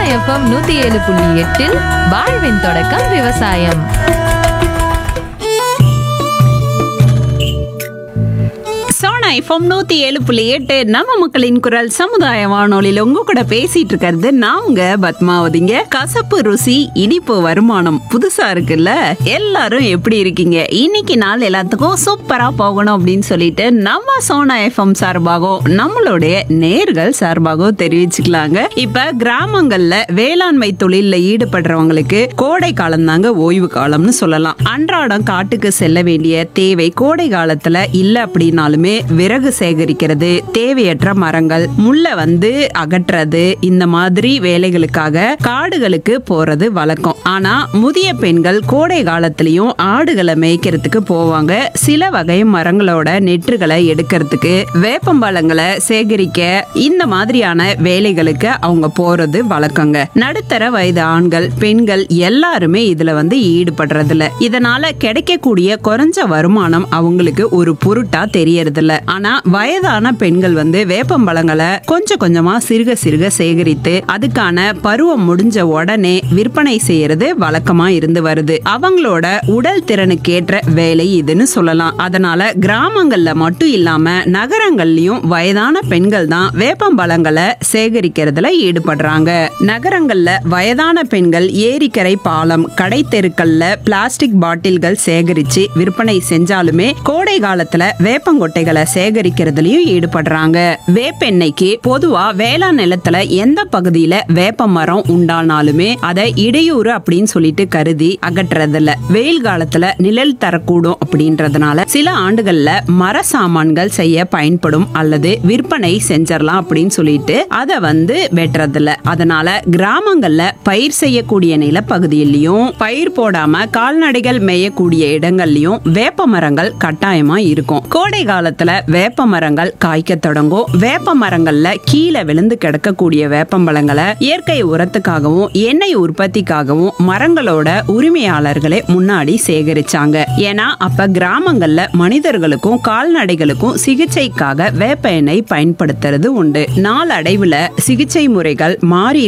FM நூத்தி ஏழு புள்ளி எட்டில் வாழ்வின் தொடக்கம் விவசாயம் சோனா எஃப்எம் நூத்தி ஏழு புள்ளி எட்டு நம்ம மக்களின் குரல் சமுதாய வானொலியில உங்க கூட பேசிட்டு இருக்கிறது நான் உங்க பத்மாவதிங்க கசப்பு ருசி இனிப்பு வருமானம் புதுசா இருக்குல்ல எல்லாரும் எப்படி இருக்கீங்க இன்னைக்கு நாள் எல்லாத்துக்கும் சூப்பரா போகணும் அப்படின்னு சொல்லிட்டு நம்ம சோனா எஃப்எம் சார்பாகவும் நம்மளுடைய நேர்கள் சார்பாகவும் தெரிவிச்சுக்கலாங்க இப்ப கிராமங்கள்ல வேளாண்மை தொழில்ல ஈடுபடுறவங்களுக்கு கோடை காலம் தாங்க ஓய்வு காலம்னு சொல்லலாம் அன்றாடம் காட்டுக்கு செல்ல வேண்டிய தேவை கோடை காலத்துல இல்ல அப்படின்னாலுமே விறகு சேகரிக்கிறது தேவையற்ற மரங்கள் முள்ளை வந்து அகற்றுறது இந்த மாதிரி வேலைகளுக்காக காடுகளுக்கு போறது வழக்கம் ஆனா முதிய பெண்கள் கோடை காலத்திலயும் ஆடுகளை மேய்க்கிறதுக்கு போவாங்க சில வகை மரங்களோட நெற்றுகளை எடுக்கிறதுக்கு வேப்பம்பழங்களை சேகரிக்க இந்த மாதிரியான வேலைகளுக்கு அவங்க போறது வழக்கங்க நடுத்தர வயது ஆண்கள் பெண்கள் எல்லாருமே இதுல வந்து ஈடுபடுறதில்ல இதனால கிடைக்கக்கூடிய குறைஞ்ச வருமானம் அவங்களுக்கு ஒரு பொருட்டா தெரியறதில்ல ஆனா வயதான பெண்கள் வந்து வேப்பம்பழங்களை கொஞ்சம் கொஞ்சமா சிறுக சிறுக சேகரித்து அதுக்கான பருவம் முடிஞ்ச உடனே விற்பனை செய்யறது வழக்கமா இருந்து வருது அவங்களோட உடல் திறனுக்கேற்ற வேலை இதுன்னு சொல்லலாம் அதனால கிராமங்கள்ல மட்டும் இல்லாம நகரங்கள்லயும் வயதான பெண்கள் தான் வேப்பம்பழங்களை சேகரிக்கிறதுல ஈடுபடுறாங்க நகரங்கள்ல வயதான பெண்கள் ஏரிக்கரை பாலம் கடை தெருக்கள்ல பிளாஸ்டிக் பாட்டில்கள் சேகரிச்சு விற்பனை செஞ்சாலுமே கோடை காலத்துல வேப்பங்கொட்டைகளை சேகரிக்கிறதுலயும் ஈடுபடுறாங்க வேப்பெண்ணெய்க்கு பொதுவா வேளாண் நிலத்துல எந்த பகுதியில வேப்ப மரம் உண்டானாலுமே அதை இடையூறு அப்படின்னு சொல்லிட்டு கருதி அகற்றதில்ல வெயில் காலத்துல நிழல் தரக்கூடும் அப்படின்றதுனால சில ஆண்டுகள்ல மர சாமான்கள் செய்ய பயன்படும் அல்லது விற்பனை செஞ்சிடலாம் அப்படின்னு சொல்லிட்டு அதை வந்து வெட்டுறதில்ல அதனால கிராமங்கள்ல பயிர் செய்யக்கூடிய நிலப்பகுதியிலையும் பயிர் போடாம கால்நடைகள் மேயக்கூடிய இடங்கள்லயும் வேப்ப மரங்கள் கட்டாயமா இருக்கும் கோடை காலத்துல வேப்ப மரங்கள் காய்க்க தொடங்கும் வேப்ப மரங்கள்ல கீழே விழுந்து கிடக்கக்கூடிய வேப்பம்பழங்களை இயற்கை உரத்துக்காகவும் எண்ணெய் உற்பத்திக்காகவும் மரங்களோட உரிமையாளர்களே முன்னாடி சேகரிச்சாங்க ஏன்னா அப்ப கிராமங்கள்ல மனிதர்களுக்கும் கால்நடைகளுக்கும் சிகிச்சைக்காக வேப்ப எண்ணெய் பயன்படுத்துறது உண்டு நாளடைவுல சிகிச்சை முறைகள் மாறி